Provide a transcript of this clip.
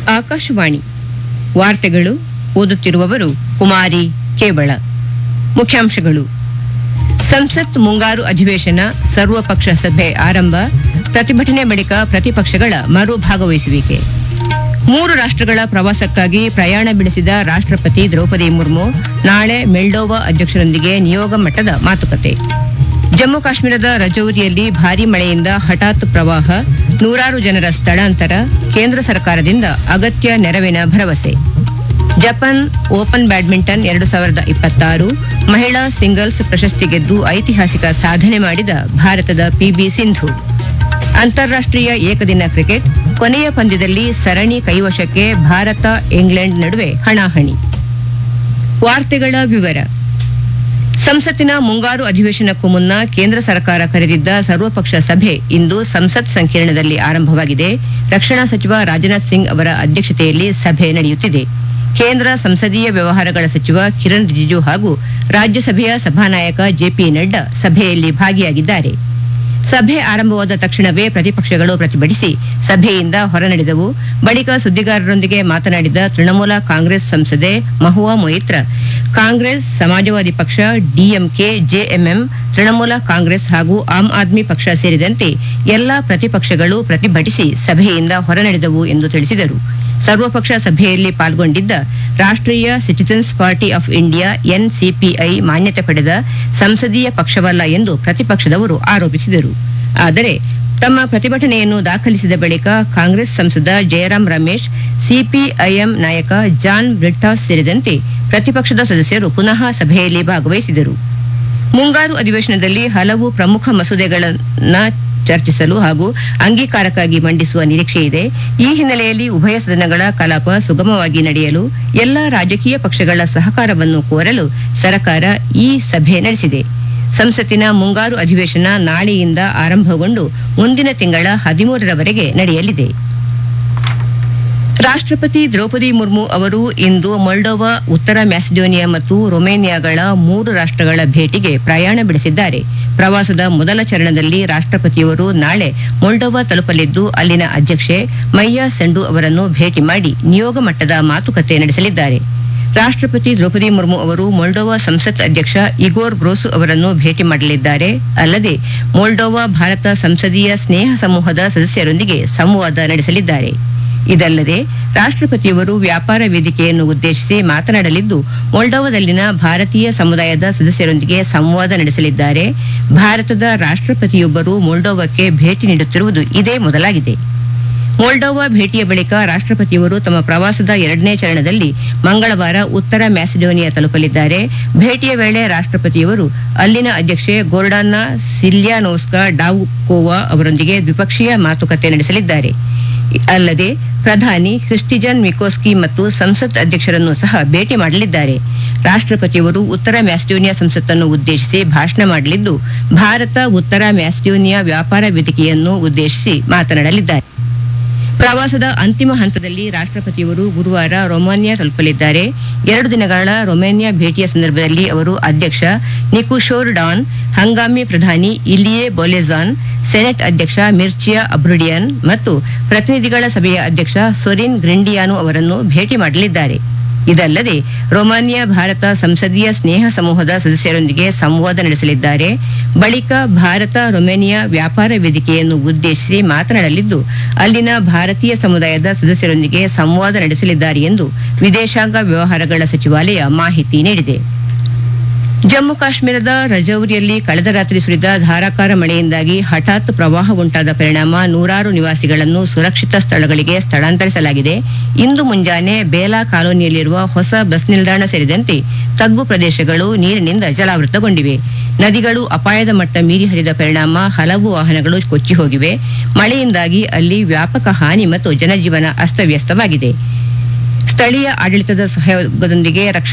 ಆಕಾಶವಾಣಿ ವಾರ್ತೆಗಳು ಓದುತ್ತಿರುವವರು ಕುಮಾರಿ ಕೇವಳ ಮುಖ್ಯಾಂಶಗಳು ಸಂಸತ್ ಮುಂಗಾರು ಅಧಿವೇಶನ ಸರ್ವಪಕ್ಷ ಸಭೆ ಆರಂಭ ಪ್ರತಿಭಟನೆ ಬಳಿಕ ಪ್ರತಿಪಕ್ಷಗಳ ಮರು ಭಾಗವಹಿಸುವಿಕೆ ಮೂರು ರಾಷ್ಟ್ರಗಳ ಪ್ರವಾಸಕ್ಕಾಗಿ ಪ್ರಯಾಣ ಬೆಳೆಸಿದ ರಾಷ್ಟ್ರಪತಿ ದ್ರೌಪದಿ ಮುರ್ಮು ನಾಳೆ ಮೆಲ್ಡೋವಾ ಅಧ್ಯಕ್ಷರೊಂದಿಗೆ ನಿಯೋಗ ಮಟ್ಟದ ಮಾತುಕತೆ ಜಮ್ಮು ಕಾಶ್ಮೀರದ ರಜೌರಿಯಲ್ಲಿ ಭಾರೀ ಮಳೆಯಿಂದ ಹಠಾತ್ ಪ್ರವಾಹ ನೂರಾರು ಜನರ ಸ್ಥಳಾಂತರ ಕೇಂದ್ರ ಸರ್ಕಾರದಿಂದ ಅಗತ್ಯ ನೆರವಿನ ಭರವಸೆ ಜಪಾನ್ ಓಪನ್ ಬ್ಯಾಡ್ಮಿಂಟನ್ ಎರಡು ಸಾವಿರದ ಇಪ್ಪತ್ತಾರು ಮಹಿಳಾ ಸಿಂಗಲ್ಸ್ ಪ್ರಶಸ್ತಿ ಗೆದ್ದು ಐತಿಹಾಸಿಕ ಸಾಧನೆ ಮಾಡಿದ ಭಾರತದ ಪಿಬಿ ಸಿಂಧು ಅಂತಾರಾಷ್ಟ್ರೀಯ ಏಕದಿನ ಕ್ರಿಕೆಟ್ ಕೊನೆಯ ಪಂದ್ಯದಲ್ಲಿ ಸರಣಿ ಕೈವಶಕ್ಕೆ ಭಾರತ ಇಂಗ್ಲೆಂಡ್ ನಡುವೆ ಹಣಾಹಣಿ ವಾರ್ತೆಗಳ ವಿವರ ಸಂಸತ್ತಿನ ಮುಂಗಾರು ಅಧಿವೇಶನಕ್ಕೂ ಮುನ್ನ ಕೇಂದ್ರ ಸರ್ಕಾರ ಕರೆದಿದ್ದ ಸರ್ವಪಕ್ಷ ಸಭೆ ಇಂದು ಸಂಸತ್ ಸಂಕೀರ್ಣದಲ್ಲಿ ಆರಂಭವಾಗಿದೆ ರಕ್ಷಣಾ ಸಚಿವ ರಾಜನಾಥ್ ಸಿಂಗ್ ಅವರ ಅಧ್ಯಕ್ಷತೆಯಲ್ಲಿ ಸಭೆ ನಡೆಯುತ್ತಿದೆ ಕೇಂದ್ರ ಸಂಸದೀಯ ವ್ಯವಹಾರಗಳ ಸಚಿವ ಕಿರಣ್ ರಿಜಿಜು ಹಾಗೂ ರಾಜ್ಯಸಭೆಯ ಸಭಾನಾಯಕ ಜೆಪಿ ನಡ್ಡಾ ಸಭೆಯಲ್ಲಿ ಭಾಗಿಯಾಗಿದ್ದಾರೆ ಸಭೆ ಆರಂಭವಾದ ತಕ್ಷಣವೇ ಪ್ರತಿಪಕ್ಷಗಳು ಪ್ರತಿಭಟಿಸಿ ಸಭೆಯಿಂದ ಹೊರನಡೆದವು ಬಳಿಕ ಸುದ್ದಿಗಾರರೊಂದಿಗೆ ಮಾತನಾಡಿದ ತೃಣಮೂಲ ಕಾಂಗ್ರೆಸ್ ಸಂಸದೆ ಮಹುವಾ ಮೊಯಿತ್ರ ಕಾಂಗ್ರೆಸ್ ಸಮಾಜವಾದಿ ಪಕ್ಷ ಡಿಎಂಕೆ ಜೆಎಂಎಂ ತೃಣಮೂಲ ಕಾಂಗ್ರೆಸ್ ಹಾಗೂ ಆಮ್ ಆದ್ಮಿ ಪಕ್ಷ ಸೇರಿದಂತೆ ಎಲ್ಲಾ ಪ್ರತಿಪಕ್ಷಗಳು ಪ್ರತಿಭಟಿಸಿ ಸಭೆಯಿಂದ ಹೊರನಡೆದವು ಎಂದು ತಿಳಿಸಿದರು ಸರ್ವಪಕ್ಷ ಸಭೆಯಲ್ಲಿ ಪಾಲ್ಗೊಂಡಿದ್ದ ರಾಷ್ಟ್ರೀಯ citizens party of India NCPI ಮಾನ್ಯತೆ ಪಡೆದ ಸಂಸದೀಯ ಪಕ್ಷವಲ್ಲ ಎಂದು ಪ್ರತಿಪಕ್ಷದವರು ಆರೋಪಿಸಿದರು ಆದರೆ ತಮ್ಮ ಪ್ರತಿಭಟನೆಯನ್ನು ದಾಖಲಿಸಿದ ಬಳಿಕ ಕಾಂಗ್ರೆಸ್ ಸಂಸದ ಜಯರಾಂ ರಮೇಶ್ ಸಿಪಿಐಎಂ ನಾಯಕ ಜಾನ್ ಬ್ರಿಟ್ಟಾಸ್ ಸೇರಿದಂತೆ ಪ್ರತಿಪಕ್ಷದ ಸದಸ್ಯರು ಪುನಃ ಸಭೆಯಲ್ಲಿ ಭಾಗವಹಿಸಿದರು ಮುಂಗಾರು ಅಧಿವೇಶನದಲ್ಲಿ ಹಲವು ಪ್ರಮುಖ ಮಸೂದೆಗಳನ್ನ ಚರ್ಚಿಸಲು ಹಾಗೂ ಅಂಗೀಕಾರಕ್ಕಾಗಿ ಮಂಡಿಸುವ ನಿರೀಕ್ಷೆ ಇದೆ ಈ ಹಿನ್ನೆಲೆಯಲ್ಲಿ ಉಭಯ ಸದನಗಳ ಕಲಾಪ ಸುಗಮವಾಗಿ ನಡೆಯಲು ಎಲ್ಲ ರಾಜಕೀಯ ಪಕ್ಷಗಳ ಸಹಕಾರವನ್ನು ಕೋರಲು ಸರ್ಕಾರ ಈ ಸಭೆ ನಡೆಸಿದೆ ಸಂಸತ್ತಿನ ಮುಂಗಾರು ಅಧಿವೇಶನ ನಾಳೆಯಿಂದ ಆರಂಭಗೊಂಡು ಮುಂದಿನ ತಿಂಗಳ ಹದಿಮೂರರವರೆಗೆ ನಡೆಯಲಿದೆ ರಾಷ್ಟ್ರಪತಿ ದ್ರೌಪದಿ ಮುರ್ಮು ಅವರು ಇಂದು ಮೊಲ್ಡೋವಾ ಉತ್ತರ ಮ್ಯಾಸಿಡೋನಿಯಾ ಮತ್ತು ರೊಮೇನಿಯಾಗಳ ಮೂರು ರಾಷ್ಟ್ರಗಳ ಭೇಟಿಗೆ ಪ್ರಯಾಣ ಬೆಳೆಸಿದ್ದಾರೆ ಪ್ರವಾಸದ ಮೊದಲ ಚರಣದಲ್ಲಿ ರಾಷ್ಟ್ರಪತಿಯವರು ನಾಳೆ ಮೊಲ್ಡೋವಾ ತಲುಪಲಿದ್ದು ಅಲ್ಲಿನ ಅಧ್ಯಕ್ಷೆ ಮಯ್ಯಾ ಸೆಂಡು ಅವರನ್ನು ಭೇಟಿ ಮಾಡಿ ನಿಯೋಗ ಮಟ್ಟದ ಮಾತುಕತೆ ನಡೆಸಲಿದ್ದಾರೆ ರಾಷ್ಟ್ರಪತಿ ದ್ರೌಪದಿ ಮುರ್ಮು ಅವರು ಮೊಲ್ಡೋವಾ ಸಂಸತ್ ಅಧ್ಯಕ್ಷ ಇಗೋರ್ ಗ್ರೋಸು ಅವರನ್ನು ಭೇಟಿ ಮಾಡಲಿದ್ದಾರೆ ಅಲ್ಲದೆ ಮೊಲ್ಡೋವಾ ಭಾರತ ಸಂಸದೀಯ ಸ್ನೇಹ ಸಮೂಹದ ಸದಸ್ಯರೊಂದಿಗೆ ಸಂವಾದ ನಡೆಸಲಿದ್ದಾರೆ ಇದಲ್ಲದೆ ರಾಷ್ಟ್ರಪತಿಯವರು ವ್ಯಾಪಾರ ವೇದಿಕೆಯನ್ನು ಉದ್ದೇಶಿಸಿ ಮಾತನಾಡಲಿದ್ದು ಮೊಲ್ಡೋವಾದಲ್ಲಿನ ಭಾರತೀಯ ಸಮುದಾಯದ ಸದಸ್ಯರೊಂದಿಗೆ ಸಂವಾದ ನಡೆಸಲಿದ್ದಾರೆ ಭಾರತದ ರಾಷ್ಟ್ರಪತಿಯೊಬ್ಬರು ಮೊಲ್ಡೋವಾಕ್ಕೆ ಭೇಟಿ ನೀಡುತ್ತಿರುವುದು ಇದೇ ಮೊದಲಾಗಿದೆ ಮೊಲ್ಡೋವಾ ಭೇಟಿಯ ಬಳಿಕ ರಾಷ್ಟ್ರಪತಿಯವರು ತಮ್ಮ ಪ್ರವಾಸದ ಎರಡನೇ ಚರಣದಲ್ಲಿ ಮಂಗಳವಾರ ಉತ್ತರ ಮ್ಯಾಸಿಡೋನಿಯಾ ತಲುಪಲಿದ್ದಾರೆ ಭೇಟಿಯ ವೇಳೆ ರಾಷ್ಟ್ರಪತಿಯವರು ಅಲ್ಲಿನ ಅಧ್ಯಕ್ಷೆ ಗೋರ್ಡಾನ್ನ ಸಿಲ್ಯಾನೋಸ್ಕಾ ಡಾವುಕೋವಾ ಅವರೊಂದಿಗೆ ದ್ವಿಪಕ್ಷೀಯ ಮಾತುಕತೆ ನಡೆಸಲಿದ್ದಾರೆ ಅಲ್ಲದೆ ಪ್ರಧಾನಿ ಕ್ರಿಸ್ಟಿಜನ್ ಮಿಕೋಸ್ಕಿ ಮತ್ತು ಸಂಸತ್ ಅಧ್ಯಕ್ಷರನ್ನು ಸಹ ಭೇಟಿ ಮಾಡಲಿದ್ದಾರೆ ರಾಷ್ಟ್ರಪತಿಯವರು ಉತ್ತರ ಮ್ಯಾಸಿಡೋನಿಯಾ ಸಂಸತ್ತನ್ನು ಉದ್ದೇಶಿಸಿ ಭಾಷಣ ಮಾಡಲಿದ್ದು ಭಾರತ ಉತ್ತರ ಮ್ಯಾಸಿಡೋನಿಯಾ ವ್ಯಾಪಾರ ವೇದಿಕೆಯನ್ನು ಉದ್ದೇಶಿಸಿ ಮಾತನಾಡಲಿದ್ದಾರೆ ಪ್ರವಾಸದ ಅಂತಿಮ ಹಂತದಲ್ಲಿ ರಾಷ್ಟ್ರಪತಿಯವರು ಗುರುವಾರ ರೊಮಾನಿಯಾ ತಲುಪಲಿದ್ದಾರೆ ಎರಡು ದಿನಗಳ ರೊಮೇನಿಯಾ ಭೇಟಿಯ ಸಂದರ್ಭದಲ್ಲಿ ಅವರು ಅಧ್ಯಕ್ಷ ನಿಕುಶೋರ್ ಡಾನ್ ಹಂಗಾಮಿ ಪ್ರಧಾನಿ ಇಲಿಯೆ ಬೊಲೆಜಾನ್ ಸೆನೆಟ್ ಅಧ್ಯಕ್ಷ ಮಿರ್ಚಿಯಾ ಅಬ್ರುಡಿಯನ್ ಮತ್ತು ಪ್ರತಿನಿಧಿಗಳ ಸಭೆಯ ಅಧ್ಯಕ್ಷ ಸೊರಿನ್ ಗ್ರಿಂಡಿಯಾನು ಅವರನ್ನು ಭೇಟಿ ಮಾಡಲಿದ್ದಾರೆ ಇದಲ್ಲದೆ ರೊಮಾನಿಯಾ ಭಾರತ ಸಂಸದೀಯ ಸ್ನೇಹ ಸಮೂಹದ ಸದಸ್ಯರೊಂದಿಗೆ ಸಂವಾದ ನಡೆಸಲಿದ್ದಾರೆ ಬಳಿಕ ಭಾರತ ರೊಮೇನಿಯಾ ವ್ಯಾಪಾರ ವೇದಿಕೆಯನ್ನು ಉದ್ದೇಶಿಸಿ ಮಾತನಾಡಲಿದ್ದು ಅಲ್ಲಿನ ಭಾರತೀಯ ಸಮುದಾಯದ ಸದಸ್ಯರೊಂದಿಗೆ ಸಂವಾದ ನಡೆಸಲಿದ್ದಾರೆ ಎಂದು ವಿದೇಶಾಂಗ ವ್ಯವಹಾರಗಳ ಸಚಿವಾಲಯ ಮಾಹಿತಿ ನೀಡಿದೆ ಜಮ್ಮು ಕಾಶ್ಮೀರದ ರಜೌರಿಯಲ್ಲಿ ಕಳೆದ ರಾತ್ರಿ ಸುರಿದ ಧಾರಾಕಾರ ಮಳೆಯಿಂದಾಗಿ ಹಠಾತ್ ಪ್ರವಾಹ ಉಂಟಾದ ಪರಿಣಾಮ ನೂರಾರು ನಿವಾಸಿಗಳನ್ನು ಸುರಕ್ಷಿತ ಸ್ಥಳಗಳಿಗೆ ಸ್ಥಳಾಂತರಿಸಲಾಗಿದೆ ಇಂದು ಮುಂಜಾನೆ ಬೇಲಾ ಕಾಲೋನಿಯಲ್ಲಿರುವ ಹೊಸ ಬಸ್ ನಿಲ್ದಾಣ ಸೇರಿದಂತೆ ತಗ್ಗು ಪ್ರದೇಶಗಳು ನೀರಿನಿಂದ ಜಲಾವೃತಗೊಂಡಿವೆ ನದಿಗಳು ಅಪಾಯದ ಮಟ್ಟ ಮೀರಿ ಹರಿದ ಪರಿಣಾಮ ಹಲವು ವಾಹನಗಳು ಕೊಚ್ಚಿ ಹೋಗಿವೆ ಮಳೆಯಿಂದಾಗಿ ಅಲ್ಲಿ ವ್ಯಾಪಕ ಹಾನಿ ಮತ್ತು ಜನಜೀವನ ಅಸ್ತವ್ಯಸ್ತವಾಗಿದೆ ಸ್ಥಳೀಯ ಆಡಳಿತದ ಸಹಯೋಗದೊಂದಿಗೆ ರಕ್ಷಣಾ